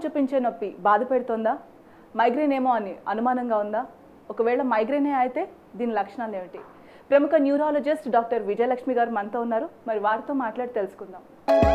చూపించే నొప్పి బాధ పెడుతోందా మైగ్రేన్ ఏమో అని అనుమానంగా ఉందా ఒకవేళ మైగ్రేనే అయితే దీని లక్షణాలు ఏమిటి ప్రముఖ న్యూరాలజిస్ట్ డాక్టర్ విజయలక్ష్మి గారు మనతో ఉన్నారు మరి వారితో మాట్లాడి తెలుసుకుందాం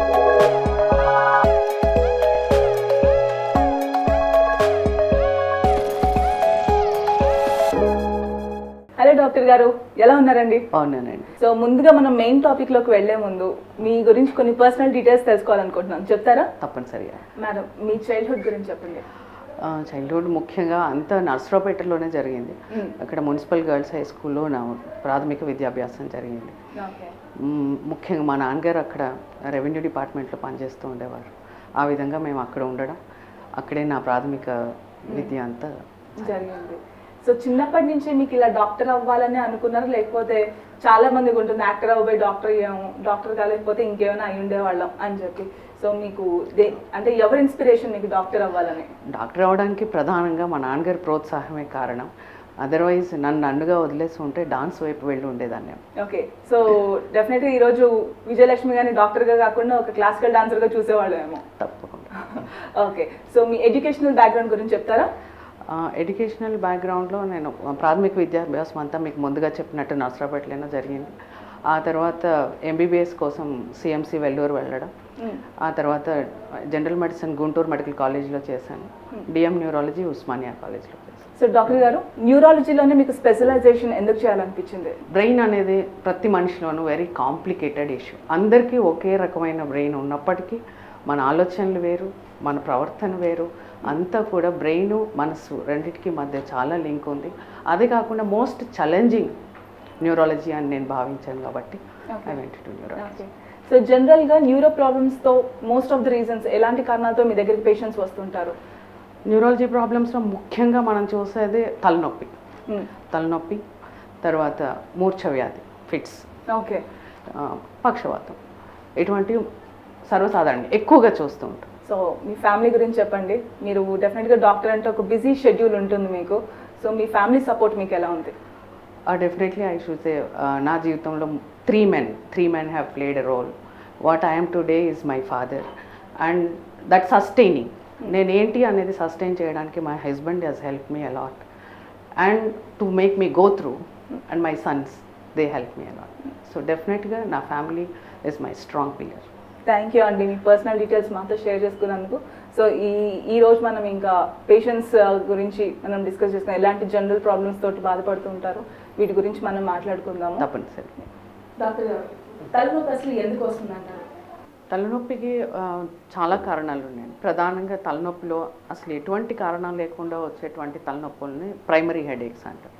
హలో డాక్టర్ గారు ఎలా ఉన్నారండి అవునండి సో ముందుగా మనం మెయిన్ టాపిక్ లోకి వెళ్లే ముందు మీ గురించి కొన్ని పర్సనల్ డీటెయిల్స్ తెలుసుకోవాలనుకుంటున్నాను చెప్తారా తప్పనిసరిగా మేడం మీ చైల్డ్హుడ్ గురించి చెప్పండి చైల్డ్హుడ్ ముఖ్యంగా అంతా నర్సరావుపేటలోనే జరిగింది మ్మ్. అక్కడ మున్సిపల్ గర్ల్స్ హై స్కూల్లో నా ప్రాథమిక విద్యాభ్యాసం జరిగింది ఓకే మ్మ్, ముఖ్యంగా మా నాన్నగారు అక్కడ రెవెన్యూ డిపార్ట్మెంట్లో పనిచేస్తూ ఉండేవారు ఆ విధంగా మేము అక్కడ ఉండడం అక్కడే నా ప్రాథమిక విద్య అంతా జరిగింది సో చిన్నప్పటి నుంచి మీకు ఇలా డాక్టర్ అవ్వాలని అనుకున్నారు లేకపోతే చాలా మందికి ఉంటుంది యాక్టర్ అవ్వబోయి డాక్టర్ అయ్యాము డాక్టర్ కాలేకపోతే ఇంకేమైనా అయి ఉండేవాళ్ళం అని చెప్పి సో మీకు దే- అంటే ఎవరి ఇన్స్పిరేషన్ మీకు డాక్టర్ అవ్వాలని డాక్టర్ అవడానికి ప్రధానంగా మా నాన్నగారి ప్రోత్సాహమే కారణం అదర్వైజ్ నన్ను నన్నుగా వదిలేసి ఉంటే డాన్స్ వైపు వెళ్ళి ఉండేదాన్ని ఓకే సో డెఫినెట్గా ఈరోజు విజయలక్ష్మి గారిని డాక్టర్గా కాకుండా ఒక క్లాసికల్ డాన్సర్గా చూసేవాళ్ళేమో తప్పకుండా ఓకే సో మీ ఎడ్యుకేషనల్ బ్యాక్గ్రౌండ్ గురించి చెప్తారా ఎడ్యుకేషనల్ బ్యాక్గ్రౌండ్లో నేను ప్రాథమిక విద్యాభ్యాసం అంతా మీకు ముందుగా చెప్పినట్టు నర్సరాపేటలోనే జరిగింది ఆ తర్వాత ఎంబీబీఎస్ కోసం సిఎంసి వెల్లూరు వెళ్ళడం ఆ తర్వాత జనరల్ మెడిసిన్ గుంటూరు మెడికల్ కాలేజ్లో చేశాను డిఎం న్యూరాలజీ ఉస్మానియా కాలేజ్లో చేశాను సో డాక్టర్ గారు న్యూరాలజీలోనే మీకు స్పెషలైజేషన్ ఎందుకు చేయాలనిపించింది బ్రెయిన్ అనేది ప్రతి మనిషిలోనూ వెరీ కాంప్లికేటెడ్ ఇష్యూ అందరికీ ఒకే రకమైన బ్రెయిన్ ఉన్నప్పటికీ మన ఆలోచనలు వేరు మన ప్రవర్తన వేరు అంతా కూడా బ్రెయిన్ మనసు రెండింటికి మధ్య చాలా లింక్ ఉంది అదే కాకుండా మోస్ట్ ఛాలెంజింగ్ న్యూరాలజీ అని నేను భావించాను కాబట్టి I went to neurology okay so జనరల్గా న్యూరో ప్రాబ్లమ్స్తో మోస్ట్ ఆఫ్ ద రీజన్స్ ఎలాంటి కారణాలతో మీ దగ్గరికి పేషెంట్స్ వస్తుంటారు న్యూరాలజీ ప్రాబ్లమ్స్లో ముఖ్యంగా మనం చూసేది తలనొప్పి తలనొప్పి తర్వాత మూర్ఛ వ్యాధి ఫిట్స్ ఓకే ఆ, పక్షవాతం ఇటువంటివి సర్వసాధారణ ఎక్కువగా చూస్తూ ఉంటాం సో మీ ఫ్యామిలీ గురించి చెప్పండి మీరు డెఫినెట్గా డాక్టర్ అంటే ఒక బిజీ షెడ్యూల్ ఉంటుంది మీకు సో మీ ఫ్యామిలీ సపోర్ట్ మీకు ఎలా ఉంది డెఫినెట్లీ ఐ షుడ్ సే నా జీవితంలో three men three men have played a role what I'm today is my father and that sustaining నేను ఏంటి అనేది సస్టైన్ చేయడానికి my husband Hess help me a lot and to make me go through and my Sons they help me a lot so డెఫినెట్గా నా family is my strong pillar thank you అండి మీ personal details మాతో share చేసుకున్నందుకు so ఈ ఈ రోజు మనం ఇంకా పేషెంట్స్ గురించి మనం డిస్కస్ చేసుకున్నాం ఎలాంటి జనరల్ ప్రాబ్లమ్స్ తోటి బాధపడుతూ ఉంటారు వీటి గురించి మనం మాట్లాడుకుందాము తప్పనిసరి డాక్టర్ గారు తలనొప్పి అసలు ఎందుకు వస్తుందంటారు తలనొప్పికి ఆ, చాలా కారణాలు ఉన్నాయి ప్రధానంగా తలనొప్పిలో అసలు ఎటువంటి కారణం లేకుండా వచ్చేటువంటి తలనొప్పుల్ని ప్రైమరీ హెడేక్స్ అంటారు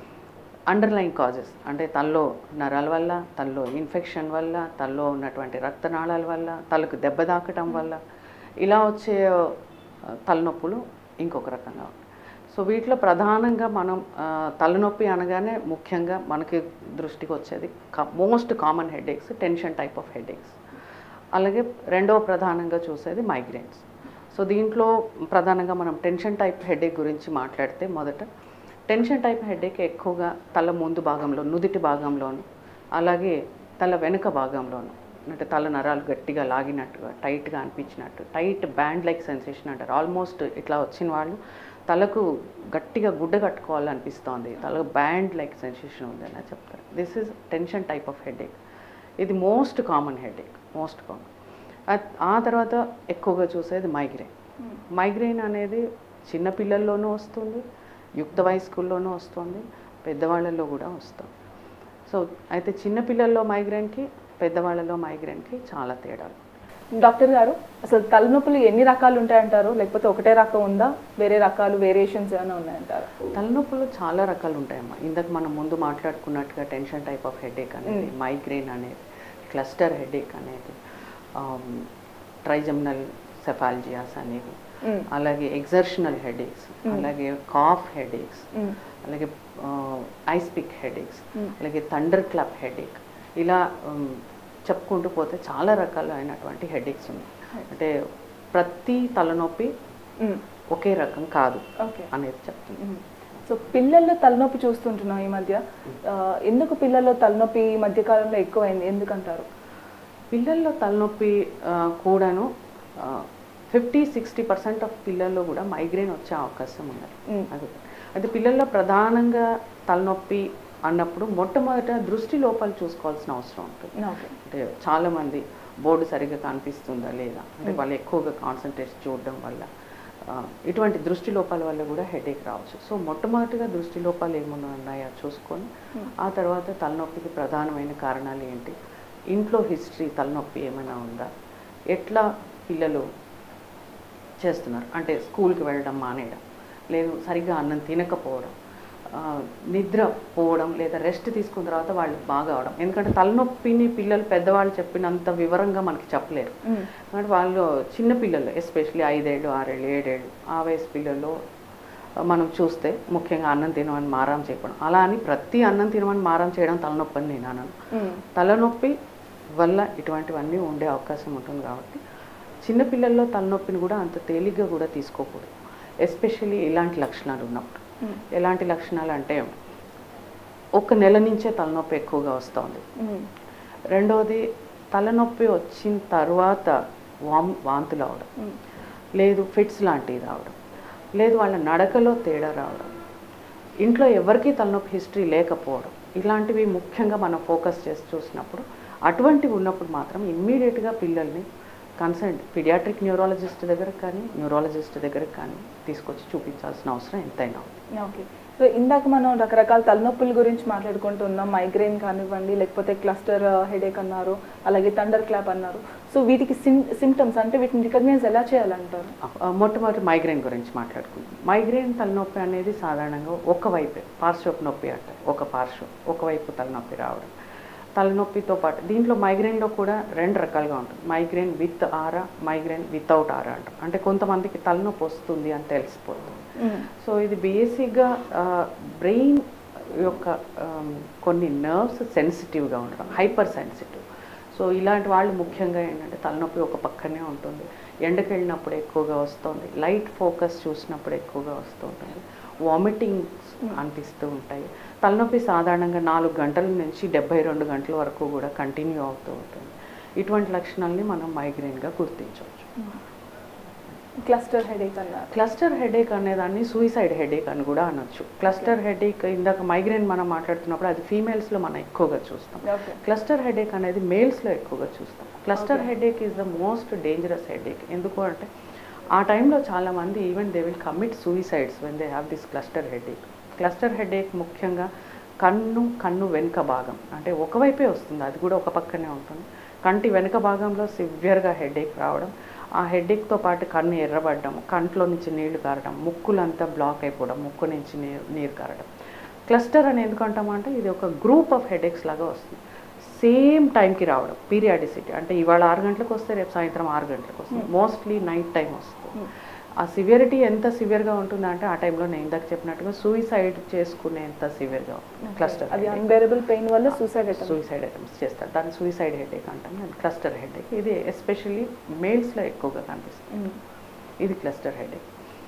అండర్లైన్ కాజెస్ అంటే తలలో నరాల వల్ల తలలో ఇన్ఫెక్షన్ వల్ల తలలో ఉన్నటువంటి రక్తనాళాల వల్ల తలకు దెబ్బ తాకటం వల్ల ఇలా వచ్చే ఆ, తలనొప్పులు ఇంకొక రకంగా ఉంటాయి సో వీటిలో ప్రధానంగా మనం ఆ, తలనొప్పి అనగానే ముఖ్యంగా మనకి దృష్టికి వచ్చేది most common headaches tension type of headaches అలాగే రెండవ ప్రధానంగా చూసేది మైగ్రేన్స్ సో దీంట్లో ప్రధానంగా మనం టెన్షన్ టైప్ హెడేక్ గురించి మాట్లాడితే మొదట టెన్షన్ టైప్ హెడేక్ ఎక్కువగా తల ముందు భాగంలో నుదిటి భాగంలోను అలాగే తల వెనుక భాగంలోను అంటే తల నరాలు గట్టిగా లాగినట్టుగా టైట్గా అనిపించినట్టు టైట్ బ్యాండ్ లైక్ సెన్సేషన్ అంటారు ఆల్మోస్ట్ ఇట్లా వచ్చిన వాళ్ళు తలకు గట్టిగా గుడ్డ కట్టుకోవాలనిపిస్తోంది తలకు బ్యాండ్ లైక్ సెన్సేషన్ ఉంది అని చెప్తారు this is tension type of headache ఇది most common headache most common ఆ తర్వాత ఎక్కువగా చూసేది మైగ్రేన్ మైగ్రేన్ అనేది చిన్నపిల్లల్లోనూ వస్తుంది యుక్త వయస్కుల్లోనూ వస్తుంది పెద్దవాళ్ళల్లో కూడా వస్తుంది సో అయితే చిన్నపిల్లల్లో మైగ్రేన్కి పెద్దవాళ్ళలో మైగ్రేన్కి చాలా తేడాలు డాక్టర్ గారు అసలు తలనొప్పులు ఎన్ని రకాలు ఉంటాయంటారు లేకపోతే ఒకటే రకం ఉందా వేరే రకాలు వేరియేషన్స్ ఏమైనా ఉన్నాయంటారు తలనొప్పులు చాలా రకాలు ఉంటాయమ్మా ఇందాక మనం ముందు మాట్లాడుకున్నట్టుగా టెన్షన్ టైప్ ఆఫ్ హెడేక్ అనేది మైగ్రేన్ అనేది క్లస్టర్ హెడేక్ అనేది ట్రైజమ్నల్ సెఫాలజియాస్ అనేవి మ్మ్. అలాగే ఎగ్జర్షనల్ హెడేక్స్ అలాగే కాఫ్ హెడేక్స్ మ్మ్. అలాగే ఐస్పిక్ హెడేక్స్ మ్మ్. అలాగే థండర్ క్లబ్ హెడేక్ ఇలా ఉమ్, చెప్పుకుంటూ పోతే చాలా రకాలైనటువంటి హెడేక్స్ ఉన్నాయి అంటే ప్రతి తలనొప్పి మ్మ్. ఒకే రకం కాదు ఓకే అనేది చెప్తుంది మ్మ్. సో పిల్లల్లో తలనొప్పి చూస్తుంటున్నాం ఈ మధ్య ఆ, ఎందుకు పిల్లల్లో తలనొప్పి ఈ మధ్య కాలంలో ఎక్కువైంది ఎందుకంటారు పిల్లల్లో తలనొప్పి ఆ, కూడాను ఫిఫ్టీ సిక్స్టీ పర్సెంట్ ఆఫ్ పిల్లల్లో కూడా మైగ్రేన్ వచ్చే అవకాశం ఉన్నది Mm. అది అయితే పిల్లల్లో ప్రధానంగా తలనొప్పి అన్నప్పుడు మొట్టమొదట దృష్టి లోపాలు చూసుకోవాల్సిన అవసరం ఉంటుంది ఓకే అంటే చాలామంది బోర్డు సరిగ్గా కనిపిస్తుందా లేదా అంటే వాళ్ళు ఎక్కువగా కాన్సన్ట్రేట్ చూడడం వల్ల ఆ, ఇటువంటి దృష్టి లోపాల వల్ల కూడా హెడేక్ రావచ్చు సో మొట్టమొదటిగా దృష్టి లోపాలు ఏమైనా ఉన్నాయో చూసుకొని ఆ తర్వాత తలనొప్పికి ప్రధానమైన కారణాలు ఏంటి ఇంట్లో హిస్టరీ తలనొప్పి ఏమైనా ఉందా ఎట్లా పిల్లలు చేస్తున్నారు అంటే స్కూల్కి వెళ్ళడం మానేయడం లేదు సరిగ్గా అన్నం తినకపోవడం ఆ, నిద్ర పోవడం లేదా రెస్ట్ తీసుకున్న తర్వాత వాళ్ళు బాగా అవడం ఎందుకంటే తలనొప్పిని పిల్లలు పెద్దవాళ్ళు చెప్పినంత వివరంగా మనకి చెప్పలేరు Mm. అంటే వాళ్ళు చిన్న పిల్లలు ఎస్పెషలీ ఐదేళ్ళు ఆరేళ్ళు ఏడేళ్ళు ఆ వయసు పిల్లలు మనం చూస్తే ముఖ్యంగా అన్నం తినమని మారం చేయడం అలా అని ప్రతి అన్నం తినమని మారం చేయడం తలనొప్పి అని నేను అనను Mm. తలనొప్పి వల్ల ఇటువంటివన్నీ ఉండే అవకాశం ఉంటుంది కాబట్టి చిన్నపిల్లల్లో తలనొప్పిని కూడా అంత తేలిగ్గా కూడా తీసుకోకూడదు ఎస్పెషల్లీ ఇలాంటి లక్షణాలు ఉన్నప్పుడు Mm. ఎలాంటి లక్షణాలు అంటే ఒక నెల నుంచే తలనొప్పి ఎక్కువగా వస్తుంది Mm. రెండవది తలనొప్పి వచ్చిన తర్వాత వామ్ వాంతులు అవడం Mm. లేదు ఫిట్స్ లాంటివి రావడం లేదు వాళ్ళ నడకలో తేడా రావడం ఇంట్లో ఎవరికీ తలనొప్పి హిస్టరీ లేకపోవడం ఇలాంటివి ముఖ్యంగా మనం ఫోకస్ చేసి చూసినప్పుడు అటువంటివి ఉన్నప్పుడు మాత్రం ఇమ్మీడియట్గా పిల్లల్ని కన్సర్న్ పిడియాట్రిక్ న్యూరాలజిస్ట్ దగ్గర కానీ న్యూరాలజిస్ట్ దగ్గర కానీ తీసుకొచ్చి చూపించాల్సిన అవసరం ఎంతైనా ఉంది ఓకే సో ఇందాక మనం రకరకాల తలనొప్పుల గురించి మాట్లాడుకుంటున్నాం మైగ్రేన్ కానివ్వండి లేకపోతే క్లస్టర్ హెడేక్ అన్నారు అలాగే థండర్ క్లాప్ అన్నారు సో వీటికి సిమ్ సిమ్టమ్స్ అంటే వీటిని రికగ్నైజ్ ఎలా చేయాలంటారు ఆ, మొట్టమొదటి మైగ్రేన్ గురించి మాట్లాడుకుందాం మైగ్రేన్ తలనొప్పి అనేది సాధారణంగా ఒక వైపే పార్శ్వపు నొప్పి అంటారు ఒక పార్శ్వం ఒకవైపు తలనొప్పి రావడం తలనొప్పితో పాటు దీంట్లో మైగ్రేన్లో కూడా రెండు రకాలుగా ఉంటుంది migraine with aura migraine without aura అంటాం అంటే కొంతమందికి తలనొప్పి వస్తుంది అని తెలిసిపోతుంది సో ఇది బేసిక్గా బ్రెయిన్ యొక్క ఆమ్, కొన్ని నర్వ్స్ సెన్సిటివ్గా ఉండడం హైపర్ సెన్సిటివ్ సో ఇలాంటి వాళ్ళు ముఖ్యంగా ఏంటంటే తలనొప్పి ఒక పక్కనే ఉంటుంది ఎండకి వెళ్ళినప్పుడు ఎక్కువగా వస్తుంది లైట్ ఫోకస్ చూసినప్పుడు ఎక్కువగా వస్తూ ఉంటుంది వామిటింగ్స్ అనిపిస్తూ ఉంటాయి తలనొప్పి సాధారణంగా నాలుగు గంటల నుంచి డెబ్బై రెండు గంటల వరకు కూడా కంటిన్యూ అవుతూ ఉంటుంది ఇటువంటి లక్షణాలని మనం మైగ్రేన్గా గుర్తించవచ్చు క్లస్టర్ హెడేక్ అన్నారు క్లస్టర్ హెడేక్ అనేదాన్ని సూయిసైడ్ హెడేక్ అని కూడా అనొచ్చు క్లస్టర్ హెడేక్ ఇందాక మైగ్రేన్ మనం మాట్లాడుతున్నప్పుడు అది ఫీమేల్స్లో మనం ఎక్కువగా చూస్తాం ఓకే క్లస్టర్ హెడేక్ అనేది మేల్స్లో ఎక్కువగా చూస్తాం cluster headache is the most dangerous headache ఎందుకు అంటే ఆ టైంలో చాలామంది even they will commit suicides when they have this cluster headache cluster headache ముఖ్యంగా కన్ను కన్ను వెనుక భాగం అంటే ఒకవైపే వస్తుంది అది కూడా ఒక పక్కనే ఉంటుంది కంటి వెనుక భాగంలో సివియర్గా హెడేక్ రావడం ఆ హెడేక్తో పాటు కన్ను ఎర్రబడడం కంట్లో నుంచి నీళ్లు కారడం ముక్కులంతా బ్లాక్ అయిపోవడం ముక్కు నుంచి నీరు నీరు కారడం క్లస్టర్ అని ఎందుకు అంటామంటే ఇది ఒక గ్రూప్ ఆఫ్ హెడేక్స్ లాగా వస్తుంది సేమ్ టైంకి రావడం పీరియాడిసిటీ అంటే ఇవాళ ఆరు గంటలకు వస్తే రేపు సాయంత్రం ఆరు గంటలకు వస్తుంది మోస్ట్లీ నైట్ టైం వస్తుంది ఆ సివియరిటీ ఎంత సివియర్గా ఉంటుందంటే ఆ టైంలో నేను ఇందాక చెప్పినట్టుగా సూయిసైడ్ చేసుకునేంత సివియర్గా ఉంటుంది క్లస్టర్ అది అన్బేరబుల్ పెయిన్ వల్ల సూసైడ్ అటెంప్ట్ సూయిసైడ్ అటెంప్ట్స్ చేస్తారు దాన్ని సూయిసైడ్ హెడేక్ అంటాం దాన్ని క్లస్టర్ హెడేక్ ఇది ఎస్పెషల్లీ మేల్స్లో ఎక్కువగా కనిపిస్తుంది ఇది క్లస్టర్ హెడేక్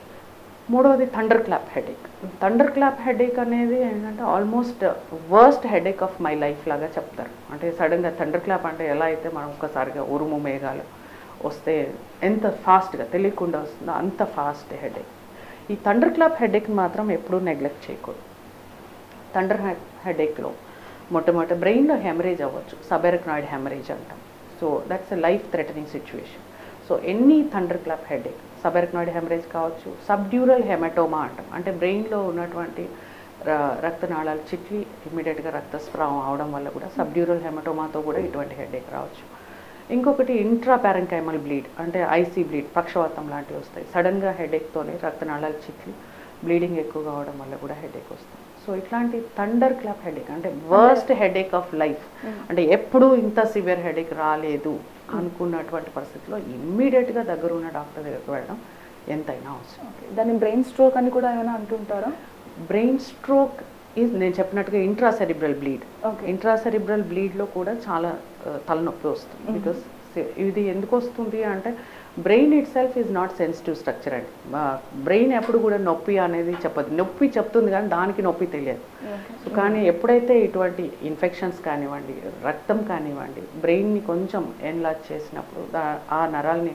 మూడవది thunderclap headache thunderclap headache అనేది ఏంటంటే almost worst headache of my life లాగా చెప్తారు అంటే సడన్గా థండర్ క్లాప్ అంటే ఎలా అయితే మనం ఒక్కసారిగా ఉరుము మేఘాలు వస్తే ఎంత ఫాస్ట్గా తెలియకుండా వస్తుందో అంత ఫాస్ట్ హెడేక్ ఈ థండర్ క్లాప్ హెడేక్ మాత్రం ఎప్పుడూ నెగ్లెక్ట్ చేయకూడదు థండర్ హెడేక్లో మొట్టమొదటి బ్రెయిన్లో హెమరేజ్ అవ్వచ్చు సబెరక్నాయిడ్ హెమరేజ్ అంటాం so that's a life threatening situation so any thunderclap headache subarachnoid haemorrhage కావచ్చు సబ్డ్యూరల్ హెమటోమా అంటాం అంటే బ్రెయిన్లో ఉన్నటువంటి ర- రక్తనాళాలు చిట్లి ఇమ్మీడియట్గా రక్తస్రావం అవడం వల్ల కూడా సబ్డ్యూరల్ హెమటోమాతో కూడా ఇటువంటి హెడేక్ రావచ్చు ఇంకొకటి ఇంట్రా ప్యారంకైమల్ బ్లీడ్ అంటే ఐసీ బ్లీడ్ పక్షవాతం లాంటివి వస్తాయి సడన్గా హెడేక్తోనే రక్తనాళాలు చిట్లి బ్లీడింగ్ ఎక్కువగా అవడం వల్ల కూడా హెడేక్ వస్తుంది సో ఇట్లాంటి థండర్ క్లాప్ హెడేక్ అంటే వర్స్ట్ హెడేక్ ఆఫ్ లైఫ్ అంటే ఎప్పుడూ ఇంత సివియర్ హెడేక్ రాలేదు అనుకున్నటువంటి పరిస్థితిలో ఇమ్మీడియట్గా దగ్గర ఉన్న డాక్టర్ దగ్గరికి వెళ్ళడం ఎంతైనా అవసరం దాన్ని బ్రెయిన్ స్ట్రోక్ అని కూడా ఏమైనా అంటుంటారా బ్రెయిన్ స్ట్రోక్ ఈజ్ నేను చెప్పినట్టుగా intra cerebral bleed okay intra cerebral బ్లీడ్లో కూడా చాలా ఆ, తలనొప్పి వస్తుంది బికాస్ ఇది ఎందుకు వస్తుంది అంటే brain itself is not sensitive structure అండి బ్రెయిన్ ఎప్పుడు కూడా నొప్పి అనేది చెప్పదు నొప్పి చెప్తుంది కానీ దానికి నొప్పి తెలియదు సో కానీ ఎప్పుడైతే ఇటువంటి ఇన్ఫెక్షన్స్ కానివ్వండి రక్తం కానివ్వండి బ్రెయిన్ని కొంచెం ఎన్లాజ్ చేసినప్పుడు దా- ఆ నరాల్ని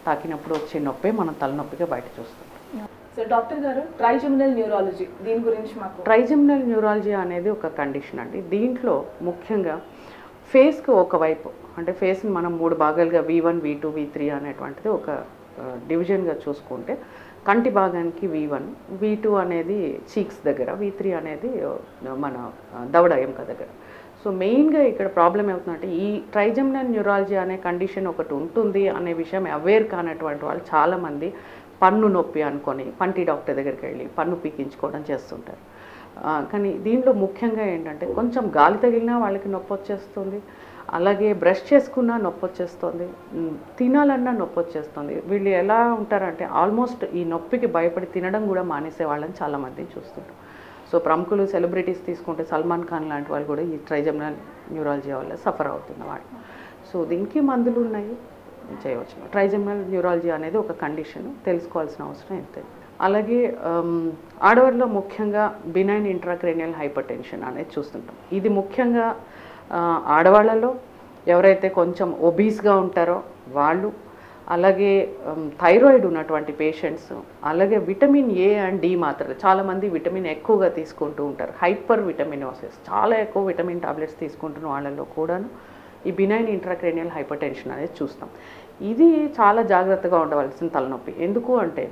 తాకినప్పుడు వచ్చే నొప్పే మనం తలనొప్పిగా బయట చూస్తాం సో డాక్టర్ గారు ట్రైజమినల్ న్యూరాలజీ దీని గురించి మాకు ట్రైజమినల్ న్యూరాలజీ అనేది ఒక కండిషన్ అండి దీంట్లో ముఖ్యంగా ఫేస్కి ఒకవైపు అంటే ఫేస్ని మనం మూడు భాగాలుగా V one V two V three అనేటువంటిది ఒక డివిజన్గా చూసుకుంటే కంటి భాగానికి వి వన్ వి టూ అనేది చీక్స్ దగ్గర వి త్రీ అనేది ఆ, మన ఆ, దవడ ఎముక దగ్గర సో మెయిన్గా ఇక్కడ ప్రాబ్లం ఏమవుతుందంటే ఈ ట్రైజమినల్ న్యూరాలజీ అనే కండిషన్ ఒకటి ఉంటుంది అనే విషయం అవేర్ కానటువంటి వాళ్ళు చాలామంది పన్ను నొప్పి అనుకొని పంటి డాక్టర్ దగ్గరికి వెళ్ళి పన్ను పీకించుకోవడం చేస్తుంటారు ఆ, కానీ దీంట్లో ముఖ్యంగా ఏంటంటే కొంచెం గాలి తగిలినా వాళ్ళకి నొప్పి వచ్చేస్తుంది అలాగే బ్రష్ చేసుకున్నా నొప్పి వచ్చేస్తుంది ఉమ్, తినాలన్నా నొప్పి వచ్చేస్తుంది వీళ్ళు ఎలా ఉంటారంటే ఆల్మోస్ట్ ఈ నొప్పికి భయపడి తినడం కూడా మానేసే వాళ్ళని చాలామంది చూస్తుంటాం సో ప్రముఖులు సెలబ్రిటీస్ తీసుకుంటే సల్మాన్ ఖాన్ లాంటి వాళ్ళు కూడా ఈ ట్రైజమినల్ న్యూరాలజీ వల్ల సఫర్ అవుతున్న వాళ్ళు సో దీనికి మందులు ఉన్నాయి చేయవచ్చు ట్రైజమినల్ న్యూరాలజీ అనేది ఒక కండిషన్ తెలుసుకోవాల్సిన అవసరం ఎంత అలాగే ఆమ్, ఆడవారిలో ముఖ్యంగా బినైన్ ఇంట్రాక్రేనియల్ హైపర్ టెన్షన్ అనేది చూస్తుంటాం ఇది ముఖ్యంగా ఆ, ఆడవాళ్ళలో ఎవరైతే కొంచెం ఒబీస్గా ఉంటారో వాళ్ళు అలాగే ఉమ్, థైరాయిడ్ ఉన్నటువంటి పేషెంట్స్ అలాగే విటమిన్ ఏ అండ్ డి మాత్రలు చాలామంది విటమిన్ ఎక్కువగా తీసుకుంటూ ఉంటారు హైపర్ విటమినోసిస్ చాలా ఎక్కువ విటమిన్ టాబ్లెట్స్ తీసుకుంటున్న వాళ్ళలో కూడాను ఈ బినైన్ ఇంట్రాక్రేనియల్ హైపర్ టెన్షన్ అనేది చూస్తాం ఇది చాలా జాగ్రత్తగా ఉండవలసిన తలనొప్పి ఎందుకు అంటే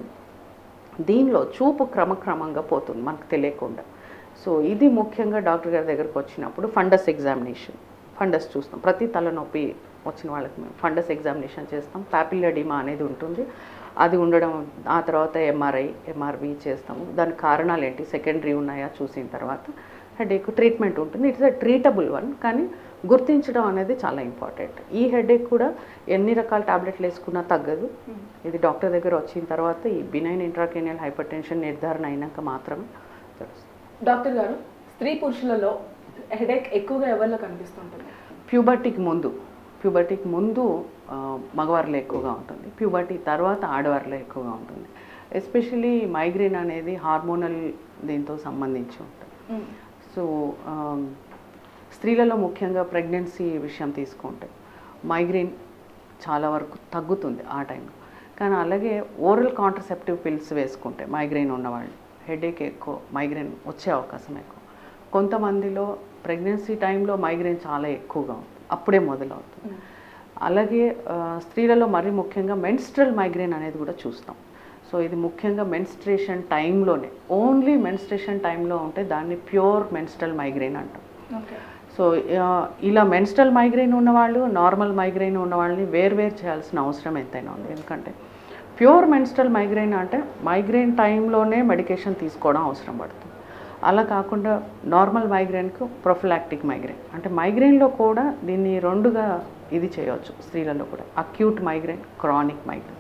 దీనిలో చూపు క్రమక్రమంగా పోతుంది మనకు తెలియకుండా సో ఇది ముఖ్యంగా డాక్టర్ గారి దగ్గరకు వచ్చినప్పుడు ఫండస్ ఎగ్జామినేషన్ ఫండస్ చూస్తాం ప్రతి తలనొప్పి వచ్చిన వాళ్ళకి మేము ఫండస్ ఎగ్జామినేషన్ చేస్తాం పాపిల్లడిమా అనేది ఉంటుంది అది ఉండడం ఆ తర్వాత ఎంఆర్ఐ ఎంఆర్వి చేస్తాము దాని కారణాలు ఏంటి సెకండరీ ఉన్నాయా చూసిన తర్వాత హెడేక్ ట్రీట్మెంట్ ఉంటుంది ఇట్స్ అ ట్రీటబుల్ వన్ కానీ గుర్తించడం అనేది చాలా ఇంపార్టెంట్ ఈ హెడేక్ కూడా ఎన్ని రకాల టాబ్లెట్లు వేసుకున్నా తగ్గదు ఇది డాక్టర్ దగ్గర వచ్చిన తర్వాత ఈ బినైన్ ఇంట్రాకేనియల్ హైపర్ టెన్షన్ నిర్ధారణ అయినాక మాత్రమే తెలుస్తుంది డాక్టర్ గారు స్త్రీ పురుషులలో హెడేక్ ఎక్కువగా ఎవరిలో కనిపిస్తుంటుంది ప్యూబర్టీకి ముందు ప్యూబర్టీకి ముందు ఆ, మగవారిలో ఎక్కువగా ఉంటుంది ప్యూబర్టీ తర్వాత ఆడవారిలో ఎక్కువగా ఉంటుంది ఎస్పెషలీ మైగ్రేన్ అనేది హార్మోనల్ దీంతో సంబంధించి ఉంటుంది సో ఆమ్, స్త్రీలలో ముఖ్యంగా ప్రెగ్నెన్సీ విషయం తీసుకుంటే మైగ్రేన్ చాలా వరకు తగ్గుతుంది ఆ టైంలో కానీ అలాగే ఓరల్ కాంట్రసెప్టివ్ పిల్స్ వేసుకుంటే మైగ్రేన్ ఉన్నవాళ్ళు హెడేక్ ఎక్కువ మైగ్రేన్ వచ్చే అవకాశం ఎక్కువ కొంతమందిలో ప్రెగ్నెన్సీ టైంలో మైగ్రేన్ చాలా ఎక్కువగా ఉంటుంది అప్పుడే మొదలవుతుంది అలాగే ఆ, స్త్రీలలో మరీ ముఖ్యంగా మెన్స్ట్రల్ మైగ్రేన్ అనేది కూడా చూస్తాం సో ఇది ముఖ్యంగా మెన్స్ట్రేషన్ టైంలోనే ఓన్లీ మెన్స్ట్రేషన్ టైంలో ఉంటే దాన్ని ప్యూర్ మెన్స్ట్రల్ మైగ్రేన్ అంటాం ఓకే సో ఆ, ఇలా మెన్స్ట్రల్ మైగ్రేన్ ఉన్నవాళ్ళు నార్మల్ మైగ్రేన్ ఉన్న వాళ్ళని వేరు చేయాల్సిన అవసరం ఎంతైనా ఉంది ఎందుకంటే ప్యూర్ మెన్స్ట్రల్ మైగ్రేన్ అంటే మైగ్రేన్ టైంలోనే మెడికేషన్ తీసుకోవడం అవసరం పడుతుంది అలా కాకుండా నార్మల్ మైగ్రేన్కు ప్రొఫిలాక్టిక్ మైగ్రేన్ అంటే మైగ్రేన్లో కూడా దీన్ని రెండుగా ఇది చేయవచ్చు స్త్రీలలో కూడా acute migraine chronic migraine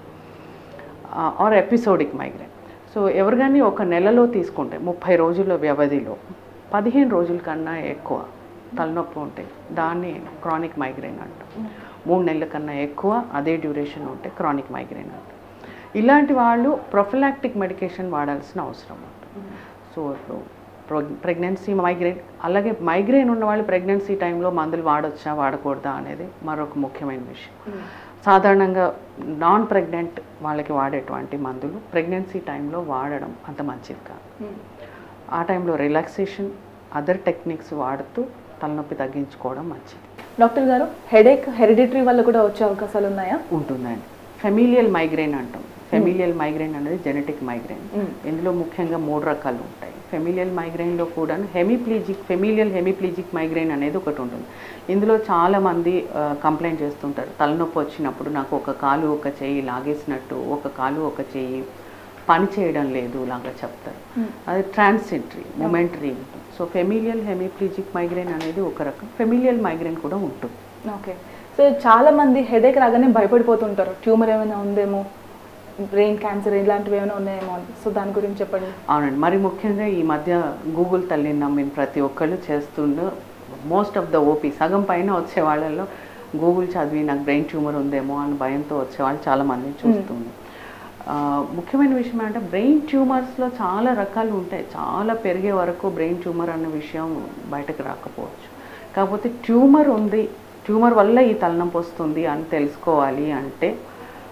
or episodic migraine so ఎవరు కానీ ఒక నెలలో తీసుకుంటే ముప్పై రోజుల వ్యవధిలో పదిహేను రోజుల కన్నా ఎక్కువ తలనొప్పి ఉంటే దాన్ని క్రానిక్ మైగ్రేన్ అంటాం మూడు నెలల కన్నా ఎక్కువ అదే డ్యూరేషన్ ఉంటే క్రానిక్ మైగ్రేన్ అంటాం ఇలాంటి వాళ్ళు ప్రొఫిలాక్టిక్ మెడికేషన్ వాడాల్సిన అవసరం ఉంటుంది సో ఇప్పుడు ప్రెగ్నెన్సీ మైగ్రేన్ అలాగే మైగ్రేన్ ఉన్న వాళ్ళు ప్రెగ్నెన్సీ టైంలో మందులు వాడొచ్చా వాడకూడదా అనేది మరొక ముఖ్యమైన విషయం సాధారణంగా నాన్ ప్రెగ్నెంట్ వాళ్ళకి వాడేటువంటి మందులు ప్రెగ్నెన్సీ టైంలో వాడడం అంత మంచిది కాదు ఆ టైంలో రిలాక్సేషన్ అదర్ టెక్నిక్స్ వాడుతూ తలనొప్పి తగ్గించుకోవడం మంచిది డాక్టర్ గారు హెడేక్ హెరిడిటరీ వల్ల కూడా వచ్చే అవకాశాలు ఉన్నాయా ఉంటుందండి ఫెమిలియల్ మైగ్రేన్ అంటాం ఫెమిలియల్ మైగ్రేన్ అనేది జెనెటిక్ మైగ్రేన్ Mm. ఇందులో ముఖ్యంగా మూడు రకాలు ఉంటాయి ఫెమిలియల్ మైగ్రేన్లో కూడా హెమిప్లీజిక్ ఫెమిలియల్ హెమిప్లీజిక్ మైగ్రేన్ అనేది ఒకటి ఉంటుంది ఇందులో చాలా మంది కంప్లైంట్ చేస్తుంటారు తలనొప్పి వచ్చినప్పుడు నాకు ఒక కాలు ఒక చెయ్యి లాగేసినట్టు ఒక కాలు ఒక చెయ్యి పని చేయడం లేదు లాగా చెప్తారు అది ట్రాన్సిటరీ మొమెంటరీ ఉంటుంది సో ఫెమిలియల్ హెమిప్లీజిక్ మైగ్రేన్ అనేది ఒక రకం ఫెమిలియల్ మైగ్రేన్ కూడా ఉంటుంది ఓకే సో చాలా మంది హెడేక్ రాగానే భయపడిపోతుంటారు ట్యూమర్ ఏమైనా ఉందేమో బ్రెయిన్ క్యాన్సర్ ఇలాంటివి ఏమైనా ఉన్నాయేమో అని సో దాని గురించి చెప్పండి అవునండి మరి ముఖ్యంగా ఈ మధ్య గూగుల్ తల్లిని నమ్మిన ప్రతి ఒక్కళ్ళు చేస్తుండో మోస్ట్ ఆఫ్ ద ఓపీ సగం పైన వచ్చే వాళ్ళల్లో గూగుల్ చదివి నాకు బ్రెయిన్ ట్యూమర్ ఉందేమో అని భయంతో వచ్చేవాళ్ళు చాలామంది చూస్తుంది ఆ, ముఖ్యమైన విషయం ఏంటంటే బ్రెయిన్ ట్యూమర్స్లో చాలా రకాలు ఉంటాయి చాలా పెరిగే వరకు బ్రెయిన్ ట్యూమర్ అన్న విషయం బయటకు రాకపోవచ్చు కాకపోతే ట్యూమర్ ఉంది ట్యూమర్ వల్ల ఈ తలనొప్పి వస్తుంది అని తెలుసుకోవాలి అంటే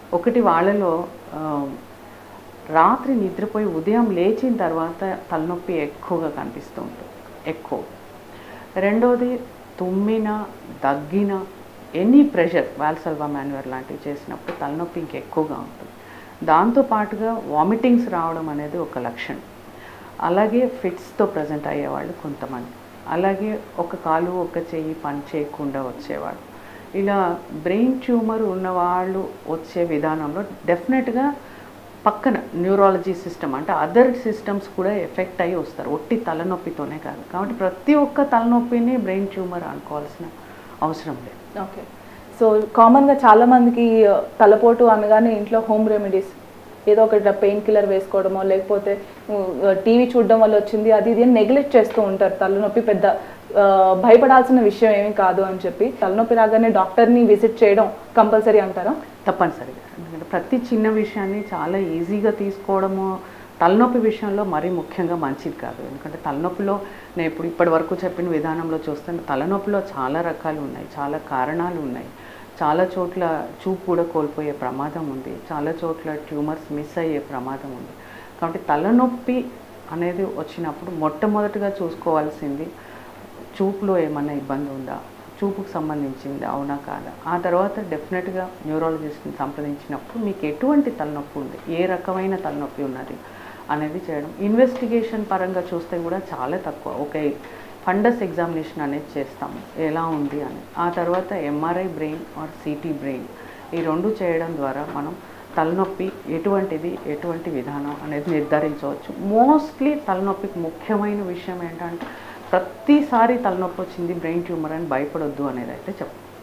ఒకటి వాళ్ళలో ఆ, రాత్రి నిద్రపోయి ఉదయం లేచిన తర్వాత తలనొప్పి ఎక్కువగా కనిపిస్తూ ఉంటుంది ఎక్కువ రెండోది తుమ్మిన దగ్గిన ఎనీ ప్రెషర్ వాల్సల్వా మాన్యువర్ లాంటివి చేసినప్పుడు తలనొప్పి ఇంకెక్కువగా ఉంటుంది దాంతో పాటుగా వామిటింగ్స్ రావడం అనేది ఒక లక్షణం అలాగే ఫిట్స్తో ప్రజెంట్ అయ్యేవాళ్ళు కొంతమంది అలాగే ఒక కాలు ఒక చెయ్యి పని చేయకుండా వచ్చేవాళ్ళు ఇలా బ్రెయిన్ ట్యూమర్ ఉన్నవాళ్ళు వచ్చే విధానంలో డెఫినెట్గా పక్కన న్యూరాలజీ సిస్టమ్ అంటే అదర్ సిస్టమ్స్ కూడా ఎఫెక్ట్ అయ్యి వస్తారు ఒట్టి తలనొప్పితోనే కాదు కాబట్టి ప్రతి ఒక్క తలనొప్పిని బ్రెయిన్ ట్యూమర్ అనుకోవాల్సిన అవసరం లేదు ఓకే సో కామన్గా చాలా మందికి ఆ, తలపోటు అనగానే ఇంట్లో హోమ్ రెమెడీస్ ఏదో ఒక పెయిన్ కిల్లర్ వేసుకోవడమో లేకపోతే టీవీ చూడడం వల్ల వచ్చింది అది ఇది నెగ్లెక్ట్ చేస్తూ ఉంటారు తలనొప్పి పెద్ద ఆ, భయపడాల్సిన విషయం ఏమీ కాదు అని చెప్పి తలనొప్పి రాగానే డాక్టర్ని విజిట్ చేయడం కంపల్సరీ అంటారా తప్పనిసరిగా ఎందుకంటే ప్రతి చిన్న విషయాన్ని చాలా ఈజీగా తీసుకోవడము తలనొప్పి విషయంలో మరీ ముఖ్యంగా మంచిది కాదు ఎందుకంటే తలనొప్పిలో నేను ఇప్పుడు ఇప్పటి వరకు చెప్పిన విధానంలో చూస్తే తలనొప్పిలో చాలా రకాలు ఉన్నాయి చాలా కారణాలు ఉన్నాయి చాలా చోట్ల చూపు కూడా కోల్పోయే ప్రమాదం ఉంది చాలా చోట్ల ట్యూమర్స్ మిస్ అయ్యే ప్రమాదం ఉంది కాబట్టి తలనొప్పి అనేది వచ్చినప్పుడు మొట్టమొదటిగా చూసుకోవాల్సింది చూపులో ఏమన్నా ఇబ్బంది ఉందా చూపుకు సంబంధించింది అవునా కాదా ఆ తర్వాత డెఫినెట్గా న్యూరాలజిస్ట్ని సంప్రదించినప్పుడు మీకు ఎటువంటి తలనొప్పి ఉంది ఏ రకమైన తలనొప్పి ఉన్నది అనేది చేయడం ఇన్వెస్టిగేషన్ పరంగా చూస్తే కూడా చాలా తక్కువ ఒక ఫండస్ ఎగ్జామినేషన్ అనేది చేస్తాము ఎలా ఉంది అని ఆ తర్వాత MRI brain or CT brain ఈ రెండు చేయడం ద్వారా మనం తలనొప్పి ఎటువంటిది ఎటువంటి విధానం అనేది నిర్ధారించవచ్చు మోస్ట్లీ తలనొప్పికి ముఖ్యమైన విషయం ఏంటంటే ప్రతిసారి తలనొప్పి వచ్చింది బ్రెయిన్ ట్యూమర్ అని భయపడొద్దు అనేది అయితే చెప్తాం